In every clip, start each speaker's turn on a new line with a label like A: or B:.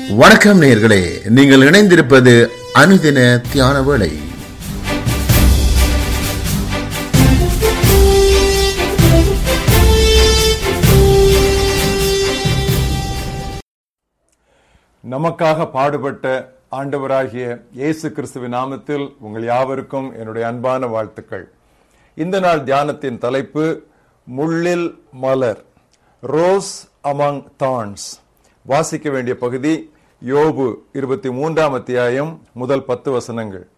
A: வணக்கம் நேயர்களே நீங்கள் இணைந்திருப்பது அனுதின தியான வேளை
B: நமக்காக பாடுபட்ட ஆண்டவராகிய இயேசு கிறிஸ்துவின் நாமத்தில் உங்கள் யாவருக்கும் என்னுடைய அன்பான வாழ்த்துக்கள் இந்த நாள் தியானத்தின் தலைப்பு முள்ளில் மலர் ரோஸ் அமங் தான்ஸ் வாசிக்க வேண்டிய பகுதி யோபு இருபத்தி மூன்றாம் அத்தியாயம் முதல் பத்து வசனங்கள்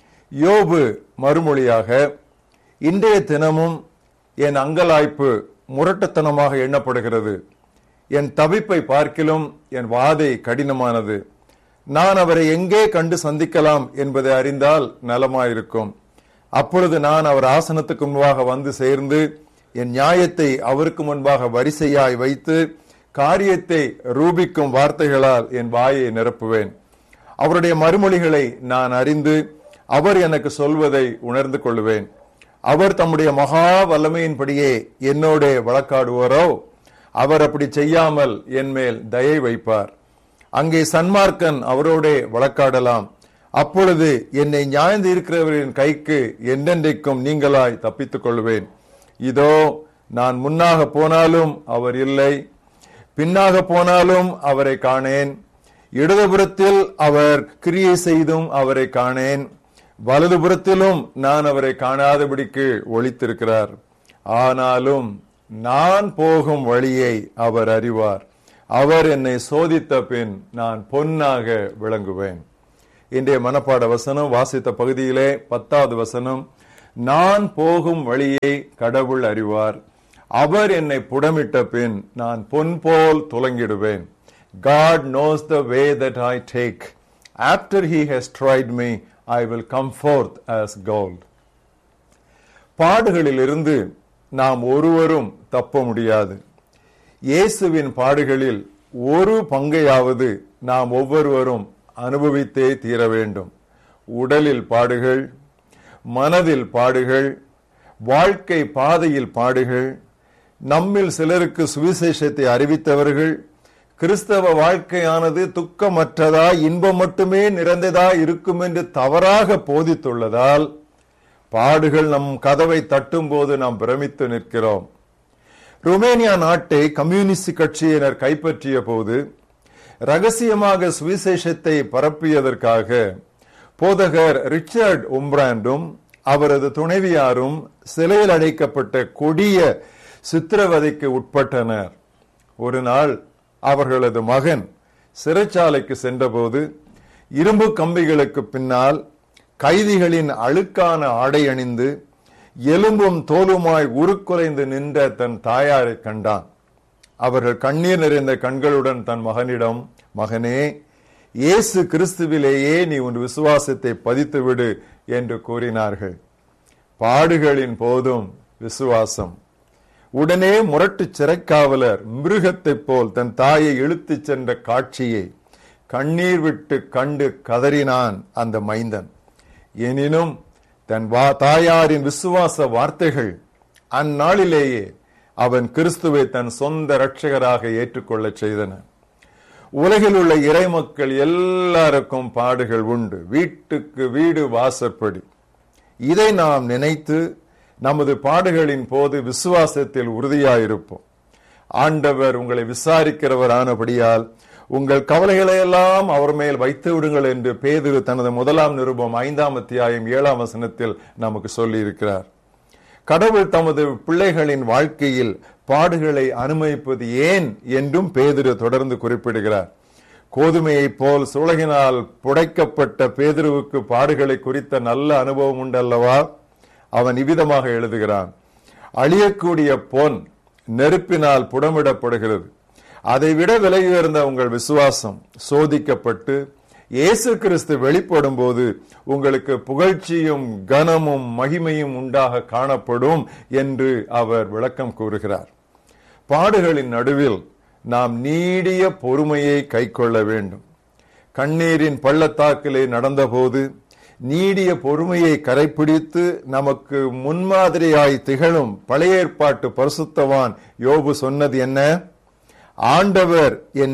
B: யோபு மறுமொழியாக இன்றைய தினமும் என் அங்கலாய்ப்பு முரட்டுத்தனமாக எண்ணப்படுகிறது என் தவிப்பை பார்க்கிலும் என் வாதை கடினமானது நான் அவரை எங்கே கண்டு சந்திக்கலாம் என்பதை அறிந்தால் நலமாயிருக்கும் அப்பொழுது நான் அவர் ஆசனத்துக்கு முன்பாக வந்து சேர்ந்து என் நியாயத்தை அவருக்கு முன்பாக வரிசையாய் வைத்து காரியத்தை ரூபிக்கும் வார்த்தைகளால் என் வாயை நிரப்புவேன் அவருடைய மறுமொழிகளை நான் அறிந்து அவர் எனக்கு சொல்வதை உணர்ந்து கொள்வேன் அவர் தம்முடைய மகா வல்லமையின்படியே என்னோட வழக்காடுவாரோ அவர் அப்படி செய்யாமல் என் மேல் தயை வைப்பார் அங்கே சன்மார்க்கன் அவரோட வழக்காடலாம் அப்பொழுது என்னை நியாய்ந்து இருக்கிறவரின் கைக்கு என்றென்றைக்கும் நீங்களாய் தப்பித்துக் கொள்வேன் இதோ நான் முன்னாக போனாலும் அவர் இல்லை பின்னாக போனாலும் அவரை காணேன் இடதுபுறத்தில் அவர் கிரியை செய்தும் அவரை காணேன் வலதுபுறத்திலும் நான் அவரை காணாதபடிக்கு ஒளித்திருக்கிறார் ஆனாலும் நான் போகும் வழியை அவர் அறிவார் அவர் என்னை சோதித்த பின் நான் பொன்னாக விளங்குவேன் இன்றைய மனப்பாட வசனம் வாசித்த பகுதியிலே பத்தாவது வசனம் நான் போகும் வழியை கடவுள் அறிவார் அவர் என்னை புடமிட்ட பின் நான் பொன் போல் துலங்கிடுவேன் God knows the way that I take. After he has tried me, I will come forth as gold. பாடுகளிலிருந்து நாம் ஒருவரும் தப்ப முடியாது இயேசுவின் பாடுகளில் ஒரு பங்கையாவது நாம் ஒவ்வொருவரும் அனுபவித்தே தீர வேண்டும் உடலில் பாடுகள் மனதில் பாடுகள் வாழ்க்கை பாதையில் பாடுகள் நம்மில் சிலருக்கு சுவிசேஷத்தை அறிவித்தவர்கள் கிறிஸ்தவ வாழ்க்கையானது துக்கமற்றதா இன்பம் மட்டுமே நிறைந்ததா இருக்கும் என்று தவறாக போதித்துள்ளதால் பாடுகள் நம் கதவை தட்டும் போது நாம் பிரமித்து நிற்கிறோம் ருமேனியா நாட்டை கம்யூனிஸ்ட் கட்சியினர் கைப்பற்றிய போது ரகசியமாக சுவிசேஷத்தை பரப்பியதற்காக போதகர் ரிச்சர்ட் உம்ராண்டும் அவரது துணைவியாரும் சிலையில் அடைக்கப்பட்ட கொடிய சித்திரவதைக்கு உட்பட்டனர் ஒரு நாள் அவர்களது மகன் சிறைச்சாலைக்கு சென்றபோது இரும்பு கம்பிகளுக்கு பின்னால் கைதிகளின் அழுக்கான ஆடை அணிந்து எலும்பும் தோலுமாய் உருக்குலைந்து நின்ற தன் தாயாரை கண்டான் அவர்கள் கண்ணீர் நிறைந்த கண்களுடன் தன் மகனிடம் மகனே இயேசு கிறிஸ்துவிலேயே நீ உன் விசுவாசத்தை பதித்து விடு என்று கூறினார்கள் பாடுகளின் போதும் விசுவாசம் உடனே முரட்டு சிறைக்காவலர் மிருகத்தைப் போல் தன் தாயை இழுத்துச் சென்ற காட்சியை கண்ணீர் விட்டு கண்டு கதறினான் அந்த மைந்தன் எனினும் தன் வா தாயாரின் விசுவாச வார்த்தைகள் அந்நாளிலேயே அவன் கிறிஸ்துவை தன் சொந்த இரட்சகராக ஏற்றுக்கொள்ளச் செய்தன உலகில் உள்ள இறைமக்கள் எல்லாருக்கும் பாடுகள் உண்டு வீட்டுக்கு வீடு வாசப்படி இதை நாம் நினைத்து நமது பாடுகளின் போது விசுவாசத்தில் உறுதியாயிருப்போம் ஆண்டவர் உங்களை விசாரிக்கிறவர் ஆனபடியால் உங்கள் கவலைகளை எல்லாம் அவர் மேல் வைத்து விடுங்கள் என்று பேதுரு தனது முதலாம் நிருபம் ஐந்தாம் அத்தியாயம் ஏழாம் வசனத்தில் நமக்கு சொல்லி இருக்கிறார் கடவுள் தமது பிள்ளைகளின் வாழ்க்கையில் பாடுகளை அனுமதிப்பது ஏன் என்றும் பேதுரு தொடர்ந்து குறிப்பிடுகிறார் கோதுமையை போல் சுலகினால் புடைக்கப்பட்ட பேதுருவுக்கு பாடுகளை குறித்த நல்ல அனுபவம் உண்டல்லவா அவன் இவ்விதமாக எழுதுகிறான் அழியக்கூடிய பொன் நெருப்பினால் புடமிடப்படுகிறது அதை விட விலை உயர்ந்த உங்கள் விசுவாசம் சோதிக்கப்பட்டு இயேசு கிறிஸ்து வெளிப்படும் போது உங்களுக்கு புகழ்ச்சியும் கனமும் மகிமையும் உண்டாக காணப்படும் என்று அவர் விளக்கம் கூறுகிறார் பாடுகளின் நடுவில் நாம் நீடிய பொறுமையை கைக்கொள்ள வேண்டும் கண்ணீரின் பள்ளத்தாக்கிலே நடந்தபோது நீடிய பொறுமையை கரைப்பிடித்து நமக்கு முன்மாதிரியாய் திகழும் பழைய ஏற்பாட்டு பரிசுத்தவான் யோபு சொன்னது என்ன ஆண்டவர் என்னை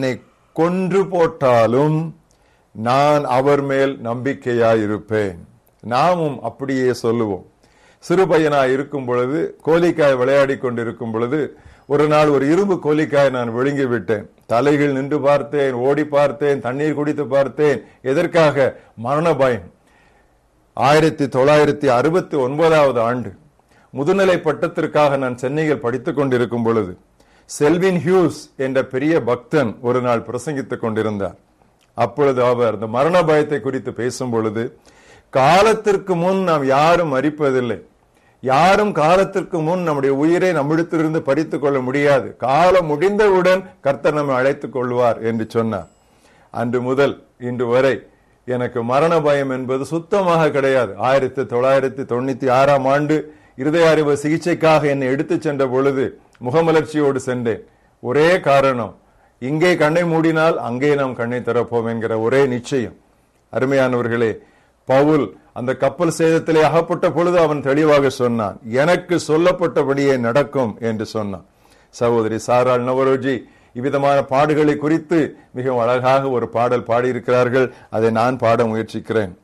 B: கொன்று போட்டாலும் நான் அவர் மேல் நம்பிக்கையாயிருப்பேன் நாமும் அப்படியே சொல்லுவோம் சிறு பையனாய் இருக்கும் பொழுது கோலிக்காய் விளையாடி கொண்டிருக்கும் பொழுது ஒரு நாள் ஒரு இரும்பு கோலிக்காய் நான் விழுங்கி விட்டேன் தலைகள் நின்று பார்த்தேன் ஓடி பார்த்தேன் தண்ணீர் குடித்து பார்த்தேன் எதற்காக மரண பயம் ஆயிரத்தி தொள்ளாயிரத்தி அறுபத்தி ஒன்பதாவது ஆண்டு முதுநிலை பட்டத்திற்காக நான் சென்னையில் படித்துக் கொண்டிருக்கும் பொழுது செல்வின் ஹியூஸ் என்ற பெரிய பக்தன் ஒரு நாள் பிரசங்கித்துக் கொண்டிருந்தார் அப்பொழுது அவர் இந்த மரண பயத்தை குறித்து பேசும் பொழுது காலத்திற்கு முன் நாம் யாரும் மறிப்பதில்லை யாரும் காலத்திற்கு முன் நம்முடைய உயிரை நம்மிடத்திலிருந்து பறித்துக் கொள்ள முடியாது காலம் முடிந்தவுடன் கர்த்தர் நம்மை அழைத்துக் கொள்வார் என்று சொன்னார் அன்று முதல் இன்று வரை எனக்கு மரண பயம் என்பது சுத்தமாக கிடையாது ஆயிரத்தி தொள்ளாயிரத்தி தொண்ணூத்தி ஆறாம் ஆண்டு இருதய அறிவு சிகிச்சைக்காக என்னை எடுத்துச் சென்ற பொழுது முகமலர்ச்சியோடு சென்றேன் ஒரே காரணம் இங்கே கண்ணை மூடினால் அங்கே நாம் கண்ணை திறப்போம் என்கிற ஒரே நிச்சயம் அருமையானவர்களே பவுல் அந்த கப்பல் சேதத்திலே அகப்பட்ட பொழுது அவன் தெளிவாக சொன்னான் எனக்கு சொல்லப்பட்டபடியே நடக்கும் என்று சொன்னான் சகோதரி சாராள் நவரோஜி இவ்விதமான பாடுகளை குறித்து மிகவும் அழகாக ஒரு பாடல் பாடியிருக்கிறார்கள் அதை நான் பாட முயற்சிக்கிறேன்